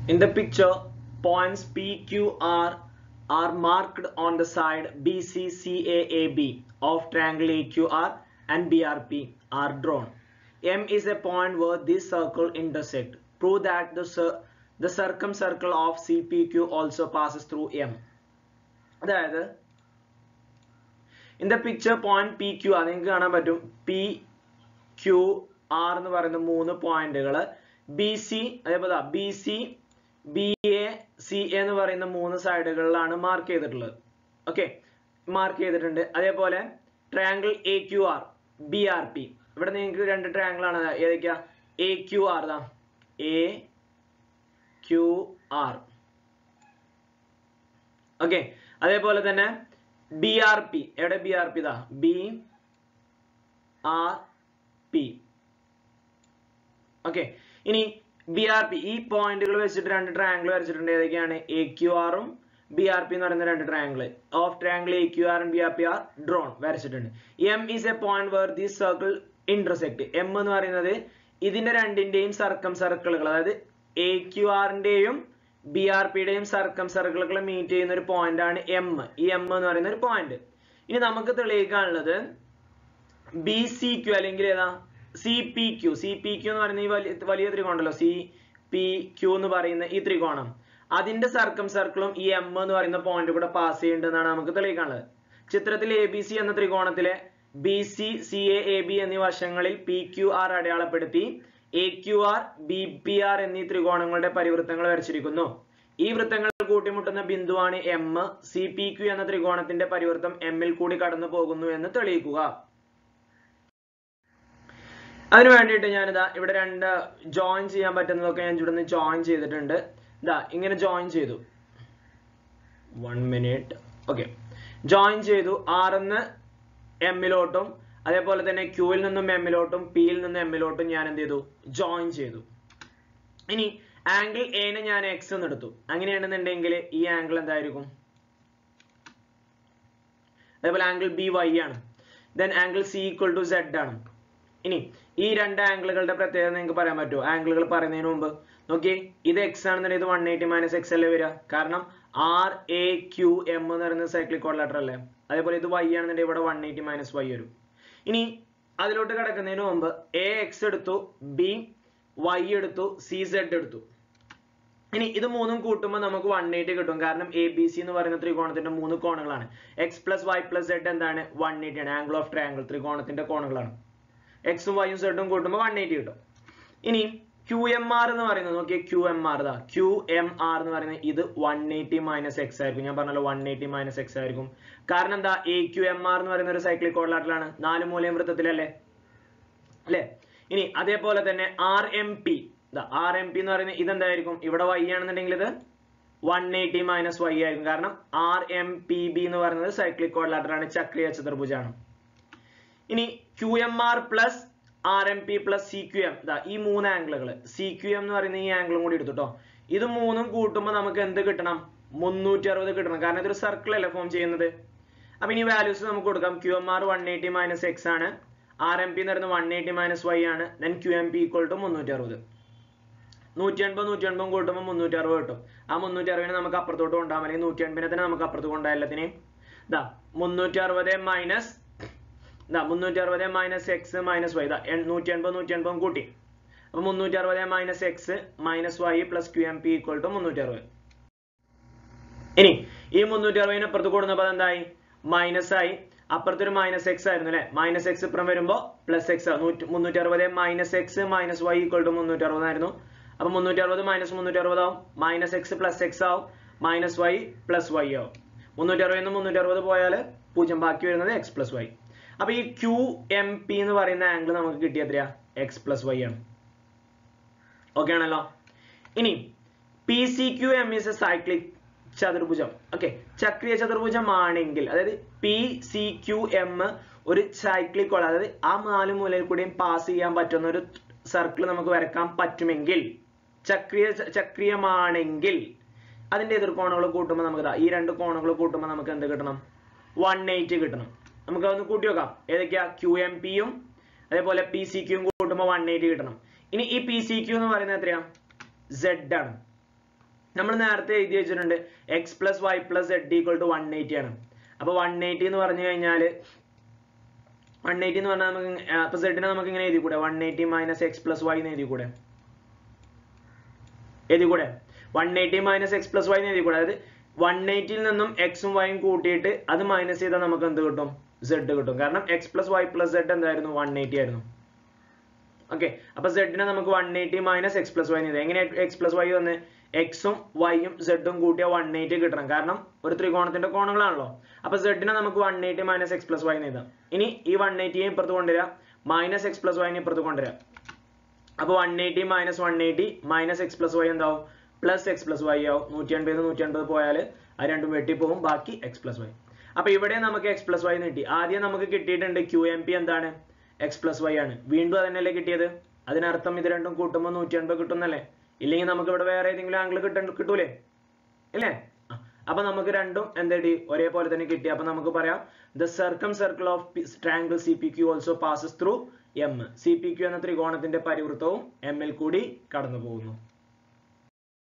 In the picture, points P, Q, R are marked on the side BC, CA, AB of triangle AQR and BRP are drawn. M is a point where this circle intersect. Prove that the, cir the circumcircle of CPQ also passes through M. അതായത് in the picture point P Q അത് നിങ്ങൾക്ക് കാണാൻ പറ്റും P Q R എന്ന് പറയുന്ന മൂന്ന് പോയിന്റുകൾ B C അതേപോലെ B C B A C A എന്ന് പറയുന്ന മൂന്ന് സൈഡുകളിലാണ് മാർക്ക് ചെയ്തിട്ടുള്ളത് ഓക്കെ മാർക്ക് ചെയ്തിട്ടുണ്ട് അതേപോലെ triangle A Q R B R P ഇവിടെ നിങ്ങൾക്ക് രണ്ട് ട്രയാങ്കിൾ ആണ് ഏതൊക്കെയാ എ ക്യു ആർ ദാ എ ക്യു ആർ ഓക്കെ അതേപോലെ തന്നെ ബി ആർ പി എവിടെ ബി ആർ പി ഇതാ ബി ആർ പി ഓക്കെ ഇനി ബി ആർ പി ഈ പോയിന്റുകൾ വെച്ചിട്ട് രണ്ട് ട്രയാങ്കിൾ വരച്ചിട്ടുണ്ട് ഏതൊക്കെയാണ് എ ക്യു ആറും ബി ആർ പി എന്ന് പറയുന്ന രണ്ട് triangle of triangle A Q R B R P are drawn വരച്ചിട്ടുണ്ട് M is a point where this circle intersect M എന്ന് പറയുന്നത് ഇതിന്റെ രണ്ടിന്റെയും സർക്കം സർക്കിളുകൾ അതായത് എ ക്യു ആറിന്റെയും ബി ആർ പിയുടെയും സർക്കം സർക്കിളുകൾ മീറ്റ് ചെയ്യുന്ന ഒരു പോയിന്റ് ആണ് എം ഈ എം എന്ന് പറയുന്ന ഒരു പോയിന്റ് ഇനി നമുക്ക് തെളിയിക്കാനുള്ളത് ബി സി ക്യു അല്ലെങ്കിൽ ഏതാ C P Q C P Q എന്ന് പറയുന്ന ഈ വലിയ വലിയ ത്രികോണം ഉണ്ടല്ലോ സി പി ക്യു എന്ന് പറയുന്ന ഈ ത്രികോണം അതിന്റെ സർക്കം സർക്കിളും ഈ എം എന്ന് പറയുന്ന പോയിന്റ് കൂടെ പാസ് ചെയ്യുന്നുണ്ടെന്നാണ് നമുക്ക് തെളിയിക്കാനുള്ളത് ചിത്രത്തിൽ എ ബി സി എന്ന ത്രികോണത്തിലെ B C C A A B എന്നീ വശങ്ങളിൽ പി ക്യു ആർ അടയാളപ്പെടുത്തി A Q R B P R എന്നീ ത്രികോണങ്ങളുടെ പരിവൃത്തങ്ങൾ വരച്ചിരിക്കുന്നു ഈ വൃത്തങ്ങൾ കൂട്ടിമുട്ടുന്ന ബിന്ദുവാണ് എം സി പി ക്യു എന്ന ത്രികോണത്തിന്റെ പരിവൃത്തം എമ്മിൽ കൂടി കടന്നു പോകുന്നു എന്ന് തെളിയിക്കുക അതിനു വേണ്ടിയിട്ട് ഞാനിതാ ഇവിടെ രണ്ട് ജോയിൻ ചെയ്യാൻ പറ്റുന്നതൊക്കെ ഞാൻ ഇവിടെ നിന്ന് ജോയിൻ ചെയ്തിട്ടുണ്ട് ഇതാ ഇങ്ങനെ ജോയിൻ ചെയ്തു വൺ മിനിറ്റ് ഓക്കെ ജോയിൻ ചെയ്തു ആറിന്ന് എമ്മിലോട്ടും അതേപോലെ തന്നെ ക്യൂവിൽ നിന്നും എമ്മിലോട്ടും പിയിൽ നിന്നും എമ്മിലോട്ടും ഞാൻ എന്ത് ചെയ്തു ജോയിൻ ചെയ്തു ഇനി ആംഗിൾ എനെ ഞാൻ എക്സ് എന്ന് എടുത്തു അങ്ങനെയാണെന്നുണ്ടെങ്കിൽ ഈ ആംഗിൾ എന്തായിരിക്കും അതേപോലെ ആംഗിൾ ബി വൈ ആണ് then angle C equal to Z ആണ് ഇനി ഈ രണ്ട് ആംഗിളുകളുടെ പ്രത്യേകത നിങ്ങൾക്ക് പറയാൻ പറ്റുമോ ആംഗിളുകൾ പറയുന്നതിന് മുമ്പ് നോക്കിയേ ഇത് എക്സ് ആണെന്നുണ്ടെങ്കിൽ ഇത് വൺ എയ്റ്റി മൈനസ് എക്സ് അല്ലേ വരിക കാരണം ആർ എ ക്യു എം എന്ന് പറയുന്നത് സൈക്ലിക് കോർഡിലേറ്റർ അല്ലേ അതേപോലെ ഇത് വൈ ആണെന്നുണ്ടെങ്കിൽ ഇവിടെ വൺ എയ്റ്റി മൈനസ് വൈ വരും ഇനി അതിലോട്ട് കിടക്കുന്നതിന് മുമ്പ് എ എക്സ് എടുത്തു ബി വൈ എടുത്തു സി സെഡ് എടുത്തു ഇനി ഇത് മൂന്നും കൂട്ടുമ്പോൾ നമുക്ക് വൺ എയ്റ്റി കിട്ടും കാരണം എ ബി സി എന്ന് പറയുന്ന ത്രികോണത്തിന്റെ മൂന്ന് കോണുകളാണ് X plus Y plus Z എന്താണ് വൺ എയ്റ്റി ആണ് ആംഗിൾ ഓഫ് ട്രയാംഗിൾ ത്രികോണത്തിന്റെ കോണുകളാണ് എക്സും വൈയും സെഡും കൂട്ടുമ്പോൾ വൺ എയ്റ്റി കിട്ടും ഇനി ക്യു എം ആർ എന്ന് പറയുന്നത് നോക്കിയേ ക്യു എം ആർ ഇതാ ക്യു എം ആർ എന്ന് പറയുന്നത് ഇത് വൺ എയ്റ്റി മൈനസ് എക്സ് ആയിരിക്കും ഞാൻ പറഞ്ഞല്ലോ വൺ എയ്റ്റി മൈനസ് എക്സ് ആയിരിക്കും കാരണം എന്താ എ ക്യു എം ആർ എന്ന് പറയുന്ന ഒരു സൈക്ലിക് കോഡിലാറ്റിലാണ് നാല് മൂലയും വൃത്തത്തിലല്ലേ അല്ലേ ഇനി അതേപോലെ തന്നെ R M P R M P എന്ന് പറയുന്നത് ഇതെന്തായിരിക്കും ഇവിടെ വൈ ആണെന്നുണ്ടെങ്കിൽ ഇത് വൺ എയ്റ്റി മൈനസ് വൈ ആയിരിക്കും കാരണം ആർ എം പി ബി എന്ന് പറയുന്നത് സൈക്ലിക് കോഡിലാറ്ററാണ് ചക്രീയ ചതുർഭുജാണ് ഇനി Q M R plus R M P plus C Q M ഈ മൂന്ന് ആംഗിളുകൾ സി ക്യു എം എന്ന് പറയുന്ന ഈ ആംഗിളും കൂടി എടുത്തുട്ടോ ഇത് മൂന്നും കൂട്ടുമ്പോൾ നമുക്ക് എന്ത് കിട്ടണം മുന്നൂറ്റി അറുപത് കിട്ടണം കാരണം ഇതൊരു സർക്കിൾ അല്ലേ ഫോം ചെയ്യുന്നത് അപ്പൊ ഇനി വാല്യൂസ് നമുക്ക് കൊടുക്കാം Q M R one eighty minus X ആണ് ആർ എം പി എന്ന് പറയുന്നത് വൺ എയ്റ്റി മൈനസ് വൈ ആണ് then Q M P equal to മുന്നൂറ്റി അറുപത് നൂറ്റി എൺപത് നൂറ്റി എൺപതും കൂട്ടുമ്പോൾ മുന്നൂറ്റി അറുപത് കിട്ടും ആ മുന്നൂറ്റി അറുപതിനെ നമുക്ക് അപ്പുറത്തോട്ട് കൊണ്ടുപോകാം അല്ലെങ്കിൽ നൂറ്റി എൺപതിനെ തന്നെ നമുക്ക് അപ്പുറത്ത് കൊണ്ടുപോകാം എല്ലാത്തിനെയും ഇതാ മുന്നൂറ്റി അറുപത് മൈനസ് ഇതാ മുന്നൂറ്റി അറുപത് മൈനസ് എക്സ് മൈനസ് വൈ ഇതാ നൂറ്റി എൺപത് നൂറ്റി എൺപതും കൂട്ടി അപ്പൊ മുന്നൂറ്റി അറുപത് minus X minus Y plus Q M P equal to മുന്നൂറ്റി അറുപത് ഇനി ഈ മുന്നൂറ്റി അറുപതിന് അപ്പുറത്ത് കൂടുന്നപ്പോൾ എന്തായി മൈനസ് ആയി അപ്പുറത്തൊരു മൈനസ് എക്സ് ആയിരുന്നു അല്ലെ മൈനസ് എക്സ് ഇപ്പുറം വരുമ്പോൾ പ്ലസ് എക്സ് മുന്നൂറ്റി അറുപത് minus X minus Y equal to മുന്നൂറ്റി അറുപതായിരുന്നു അപ്പൊ മുന്നൂറ്റി അറുപത് മൈനസ് മുന്നൂറ്റി അറുപത് ആവും മൈനസ് എക്സ് പ്ലസ് എക്സ് ആവും മൈനസ് വൈ പ്ലസ് വൈ ആവും മുന്നൂറ്റി അറുപതിൽ നിന്ന് മുന്നൂറ്റി അറുപത് പോയാൽ പൂജ്യം ബാക്കി വരുന്നത് എക്സ് പ്ലസ് വൈ അപ്പൊ ഈ ക്യു എം പി എന്ന് പറയുന്ന ആംഗിൾ നമുക്ക് കിട്ടിയ എത്രയാ എക്സ് പ്ലസ് വൈ ആണ് ഓക്കെ ആണല്ലോ ഇനി P C Q M is a cyclic ചതുർഭുജം ഓക്കെ ചക്രീയ ചതുർഭുജം ആണെങ്കിൽ അതായത് പി സി ക്യു എം ഒരു സൈക്ലിക് കോൾ അതായത് ആ നാല് മൂലയിൽ കൂടിയും പാസ് ചെയ്യാൻ പറ്റുന്ന ഒരു സർക്കിൾ നമുക്ക് വരക്കാൻ പറ്റുമെങ്കിൽ ചക്രീയ ചക്രീയമാണെങ്കിൽ അതിന്റെ എതിർകോണുകൾ കൂട്ടുമ്പോൾ നമുക്ക് ഈ രണ്ട് കോണുകൾ കൂട്ടുമ്പോൾ നമുക്ക് എന്ത് കിട്ടണം വൺ എയ്റ്റ് കിട്ടണം നമുക്ക് അതൊന്ന് കൂട്ടി വെക്കാം ഏതൊക്കെയാ ക്യു എം പിയും അതേപോലെ പി സി ക്യൂയും കൂട്ടുമ്പോൾ വൺ എയ്റ്റി കിട്ടണം ഇനി ഈ പി സി ക്യൂ എന്ന് പറയുന്നത് എത്രയാ സെഡ് ആണ് നമ്മൾ നേരത്തെ എഴുതി വെച്ചിട്ടുണ്ട് X plus Y plus Z equal to one eighty ആണ് അപ്പൊ വൺ എയ്റ്റി എന്ന് പറഞ്ഞു കഴിഞ്ഞാൽ വൺ എയ്റ്റി എന്ന് പറഞ്ഞാൽ നമുക്ക് ഇങ്ങ- ആ, അപ്പൊ സെഡിനെ നമുക്ക് ഇങ്ങനെ എഴുതി കൂടെ one eighty minus X plus Y എന്ന് എഴുതി കൂടെ എഴുതി കൂടെ one eighty minus X plus Y എന്ന് എഴുതി കൂടെ അതായത് വൺ എയ്റ്റിയിൽ നിന്നും എക്സും വൈയും കൂട്ടിയിട്ട് അത് മൈനസ് ചെയ്താൽ നമുക്ക് എന്ത് കിട്ടും സെഡ് കിട്ടും കാരണം X plus Y plus Z എന്തായിരുന്നു വൺ എയ്റ്റി ആയിരുന്നു ഓക്കെ അപ്പൊ സെഡിനെ നമുക്ക് one eighty minus X plus Y ചെയ്ത് എങ്ങനെ എക്സ് പ്ലസ് വൈ വന്ന് എക്സും വൈയും സെഡും കൂട്ടിയ വൺ എയ്റ്റി കിട്ടണം കാരണം ഒരു ത്രികോണത്തിന്റെ കോണുകളാണല്ലോ അപ്പൊ സെഡിനെ നമുക്ക് one eighty minus X plus Y എഴുതാം ഇനി ഈ വൺ എയ്റ്റിയെ ഇപ്പുറത്ത് കൊണ്ടുവരാം മൈനസ് എക്സ് പ്ലസ് വൈനെ ഇപ്പുറത്ത് കൊണ്ടുവരാം അപ്പൊ one eighty minus one eighty minus X plus Y എന്താവും പ്ലസ് എക്സ് പ്ലസ് വൈ ആവും നൂറ്റി അൻപത് നൂറ്റി അൻപത് പോയാൽ അത് രണ്ടും വെട്ടിപ്പോകും ബാക്കി എക്സ് പ്ലസ് വൈ അപ്പൊ ഇവിടെ നമുക്ക് എക്സ് പ്ലസ് വൈ കിട്ടി ആദ്യം നമുക്ക് കിട്ടിയിട്ടുണ്ട് ക്യു എം പി എന്താണ് എക്സ് പ്ലസ് വൈ ആണ് വീണ്ടും അതന്നെയല്ലേ കിട്ടിയത് അതിനർത്ഥം ഇത് രണ്ടും കൂട്ടുമ്പോൾ നൂറ്റി അൻപത് കിട്ടുന്നല്ലേ ഇല്ലെങ്കിൽ നമുക്ക് ഇവിടെ വേറെ ഏതെങ്കിലും ആംഗിൾ കിട്ട കിട്ടൂലേ ഇല്ലേ ആ, അപ്പൊ നമുക്ക് രണ്ടും എന്തേടി ഒരേപോലെ തന്നെ കിട്ടി അപ്പൊ നമുക്ക് പറയാം the circum circle of triangle C P Q also passes through M C P Q എന്ന ത്രികോണത്തിന്റെ പരിവൃത്തവും എം ൽ കൂടി കടന്നു പോകുന്നു